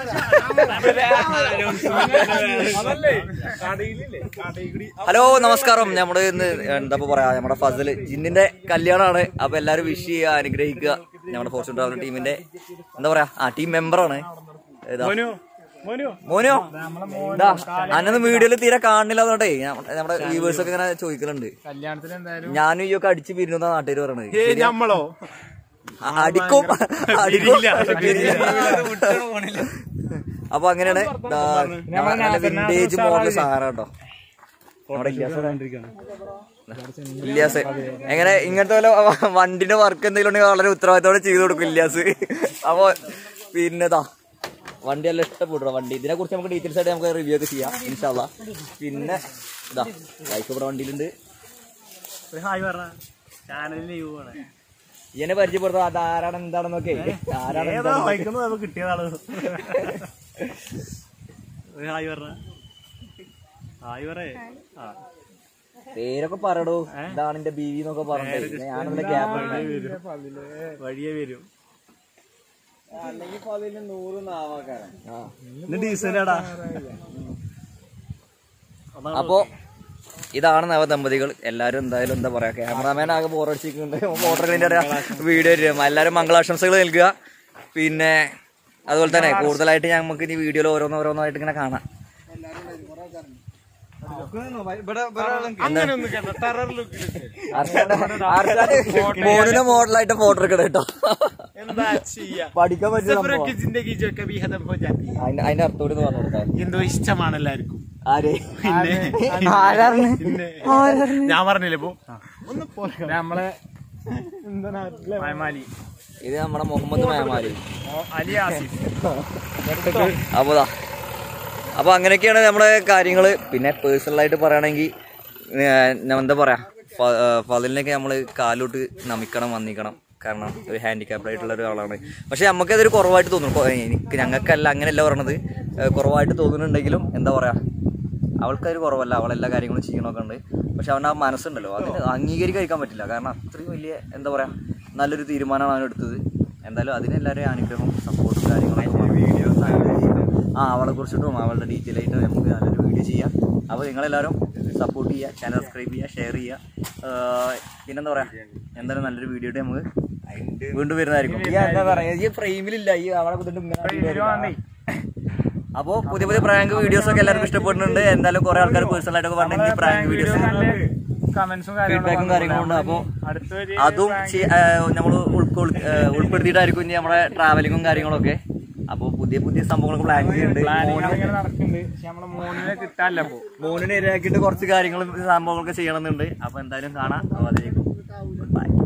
Hello നമസ്കാരം നമ്മുടെ ഇന്ന് എന്താ ഇപ്പൊ പറയാ നമ്മുടെ ഫസല് ജിന്നിന്റെ കല്യാണമാണ് അപ്പൊ എല്ലാരും വിഷ് ചെയ്യുക അനുഗ്രഹിക്കുക നമ്മുടെ ഫോർച്യൂൺ ട്രാവൽ ടീമിന്റെ എന്താ പറയാ ആ ടീം മെമ്പറാണ് ഏതാ മോനോ ഇതാ അന്നൊന്നും വീഡിയോയിൽ തീരെ കാണില്ല അതുകൊണ്ടേ നമ്മുടെ വ്യൂവേഴ്സ് ഒക്കെ ഇങ്ങനെ ചോദിക്കലുണ്ട് കല്യാണത്തിന് എന്തായാലും ഞാനും ഈ ഒക്കെ അടിച്ച് പിരിഞ്ഞ നാട്ടുകാർ പറയണത് ശരിയാ? നമ്മളോ ആ, അടിക്കും അടിക്കും അപ്പൊ അങ്ങനെയാണ് വിന്റേജ് മോഡൽ സാധനം കേട്ടോ നമ്മുടെ ഇല്യാസ് ഇല്യാസ് എങ്ങനെ ഇങ്ങനത്തെ വല്ല വണ്ടിന്റെ വർക്ക് എന്തെങ്കിലും ഉണ്ടെങ്കിൽ വളരെ ഉത്തരവാദിത്തോടെ ചെയ്തു കൊടുക്കും ഇല്യാസ് അപ്പൊ പിന്നെതാ വണ്ടി എല്ലാം ഇഷ്ടപ്പെട്ടു വണ്ടി ഇതിനെ കുറിച്ച് നമുക്ക് ഡീറ്റെയിൽസ് ആയിട്ട് നമുക്ക് റിവ്യൂ ഒക്കെ ചെയ്യാം ഇൻഷാല്ല പിന്നെ ഇതാ ബൈക്ക് ഇവിടെ വണ്ടിയിലുണ്ട് ഹായ് പറഞ്ഞ ചാനലിൽ യു ആണ് ഇതിനെ പരിചയപ്പെടുത്താം അത് ആരാണ് എന്താണെന്നൊക്കെ ആരാണ് ഏതാ എന്താണെന്നൊക്കെ. ബൈക്കൊന്നും നമുക്ക് കിട്ടിയതാണ് ഹായ് പറഞ്ഞ ഹായ് പറയേ ആ പേരൊക്കെ പറയടോ ഇതാണ് എന്റെ ബീവി എന്നൊക്കെ പറഞ്ഞേ ഞാനതിന്റെ ക്യാബ് വഴിയേ വരും ആ ഇന്ന് ഡീസലാടാ അപ്പോ ഇതാണ് നവദമ്പതികൾ എല്ലാരും എന്തായാലും എന്താ പറയാ ക്യാമറാമാൻ ആകെ ബോറടിച്ചിരിക്കുന്നുണ്ട് മോട്ടോർ വീഡിയോ ഇടും എല്ലാരും മംഗളാശംസകൾ നൽകുക പിന്നെ അതുപോലെ തന്നെ കൂടുതലായിട്ട് നമുക്ക് ഇനി വീഡിയോയിൽ ഓരോന്നോരോന്നായിട്ട് ഇങ്ങനെ കാണാം അങ്ങനെ ഒന്നും കേട്ടോ ടെറർ ലുക്കിൽ മോനിനെ മോഡലായിട്ട് ഫോട്ടോ എടുക്കണം കേട്ടോ എന്താ ചെയ്യാ പഠിക്കാൻ പറ്റിയ സഫറ സംഭവം. की जिंदगी जो कभी खत्म हो जाती है അതിന്റെ അതിന്റെ അർത്ഥം കൂടി ഒന്ന് പറഞ്ഞു കൊടുക്കാൻ എന്തോ ഇഷ്ടമാണ് എല്ലാവർക്കും ആര് പിന്നെ ആരാണ് പിന്നെ ഞാൻ പറഞ്ഞില്ലേ ഇപ്പൊ ഒന്ന് പോലെ നമ്മളെ മയമാലി ഇത് നമ്മുടെ മുഹമ്മദ് മേമാലി അലി ആസിഫ് അപ്പൊ ദാ. അപ്പൊ അങ്ങനെയൊക്കെയാണ് നമ്മുടെ കാര്യങ്ങള് പിന്നെ പേഴ്സണലായിട്ട് പറയുകയാണെങ്കിൽ എന്താ പറയാ ഫ- ആ, ഫതിലിനൊക്കെ നമ്മൾ കാലോട്ട് നമിക്കണം വന്നിക്കണം കാരണം ഒരു ഹാൻഡിക്യാപ്ഡ് ആയിട്ടുള്ള ഒരാളാണ് പക്ഷെ നമുക്കതൊരു കുറവായിട്ട് തോന്നും കൊ- എനിക്ക് ഞങ്ങൾക്കല്ല അങ്ങനെയല്ല പറയണത് ഏ, കുറവായിട്ട് തോന്നുന്നുണ്ടെങ്കിലും എന്താ പറയാ അവൾക്കൊരു കുറവല്ല അവളെല്ലാ കാര്യങ്ങളും ചെയ്യണമൊക്കെ ഉണ്ട് പക്ഷെ അവൻ ആ മനസ്സുണ്ടല്ലോ അതിന് അംഗീകരിക്കാൻ പറ്റില്ല കാരണം അത്രയും വലിയ എന്താ പറയാ നല്ലൊരു തീരുമാനമാണ് അവൻ എടുത്തത് എന്തായാലും അതിനെല്ലാവരും അനുഗ്രഹവും സപ്പോർട്ടും കാര്യങ്ങളും വീഡിയോ ആ അവളെ കുറിച്ചിട്ടും അവളുടെ ഡീറ്റെയിൽ ആയിട്ട് നമുക്ക് നല്ലൊരു വീഡിയോ ചെയ്യാം അപ്പോൾ നിങ്ങളെല്ലാവരും സപ്പോർട്ട് ചെയ്യുക ചാനൽ സബ്സ്ക്രൈബ് ചെയ്യുക ഷെയർ ചെയ്യുക ആഹ് പിന്നെന്താ പറയാ എന്തായാലും നല്ലൊരു വീഡിയോ ആയിട്ട് നമുക്ക് വീണ്ടും വരുന്നതായിരിക്കും ഈ എന്താ പറയാ ഈ ഫ്രെയിമിലില്ല ഈ അവളെ കുറിച്ചിട്ട് ഇങ്ങനെ അപ്പോൾ പുതിയ പുതിയ പ്രാങ്ക് വീഡിയോസ് ഒക്കെ എല്ലാവർക്കും ഇഷ്ടപ്പെടുന്നുണ്ട് എന്തായാലും കുറെ ആൾക്കാർ പേഴ്സണൽ ആയിട്ടൊക്കെ പറഞ്ഞു ഈ പ്രാങ്ക് വീഡിയോസ് കമന്റ്സും ഫീഡ്ബാക്കും കാര്യങ്ങളും ഉണ്ട് അപ്പോൾ അടുത്തൊരു അതും നമ്മൾ ഉൾപ്പെടുത്തിയിട്ടായിരിക്കും ഇനി നമ്മുടെ ട്രാവലിങ്ങും കാര്യങ്ങളൊക്കെ അപ്പോൾ പുതിയ പുതിയ സംഭവങ്ങളൊക്കെ പ്ലാൻ ചെയ്യുന്നുണ്ട് പ്ലാനിങ് ഇങ്ങനെ നടക്കുന്നുണ്ട് പക്ഷെ നമ്മളെ മോനിനെ കിട്ടാനില്ല അപ്പൊ മോനിനെ ഇരയാക്കിയിട്ട് കുറച്ച് കാര്യങ്ങളും സംഭവങ്ങളൊക്കെ ചെയ്യണമെന്നുണ്ട് അപ്പോൾ എന്തായാലും കാണാം അപ്പോൾ അതിലേക്ക് ബൈ